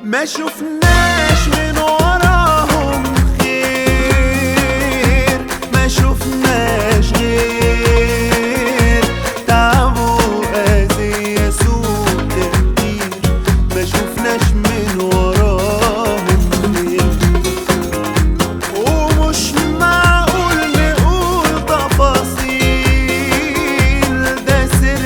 ما شفناش من وراهم خير ما شفناش غير تعب وأذية سوء تفكير ما شفناش من وراهم خير ومش معقول نقول تفاصيل ده سر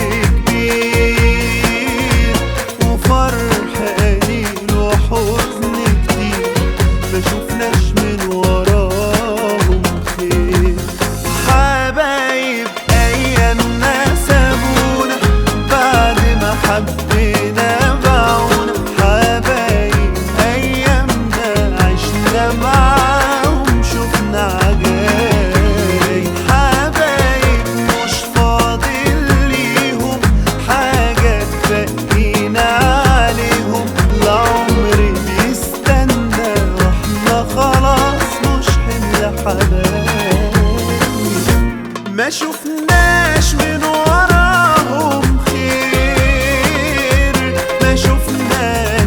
كبير وفرح قليل وحزن كتير ما شفناش من وراهم خير حبايب ايامنا سابونا بعد ما حبينا باعونا حبايب ايامنا عشنا معاهم شفنا عجايب حبايب مش فاضل ليهم حاجة تبقينا عليهم العمر بيستنى واحنا خلاص مش حمل حبايب ما شفناش من وراهم خير ما شفناش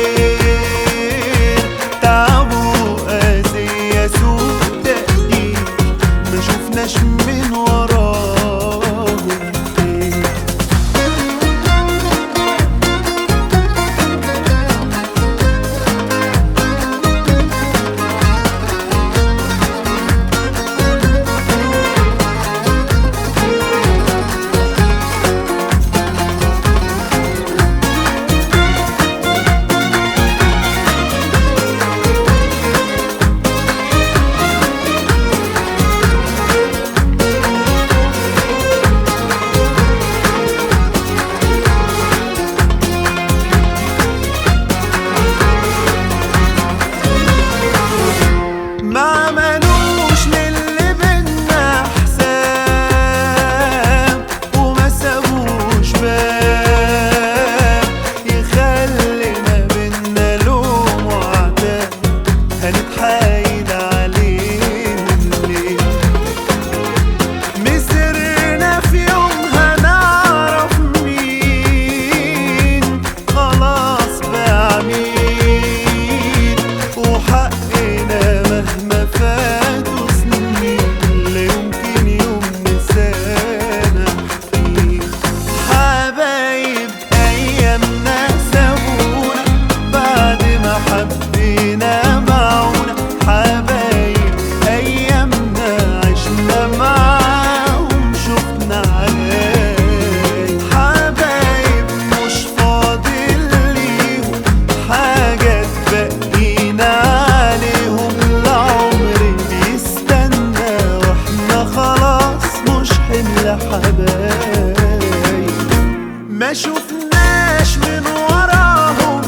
غير تعب وأذية سوء تقدير ما شفناش من وراهم خير ما عملوش للي بينا حساب وما سابوش باب يخلي ما بينا لوم وعتاب هنتحايد عليهم ليه مسرنا في يوم هنعرف مين خلاص بقى مين وحقنا مهما فاتوا سنين لا يمكن يوم نسامح فيه حبايب ايامنا سابونا بعد ما حبينا معونا حبايب ايامنا عشنا معاهم شفنا عجايب حبايب مش فاضل ليهم حاجة تبقينا عليهم العمر بيستنى واحنا خلاص مش حمل حبايب ما شفناش من وراهم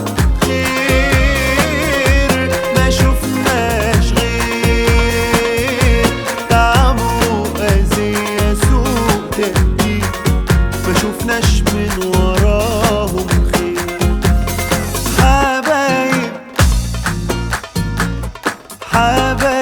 خير ما شفناش غير تعب وأذية سوء تقدير ما شفناش من وراهم خير حبايب حبايب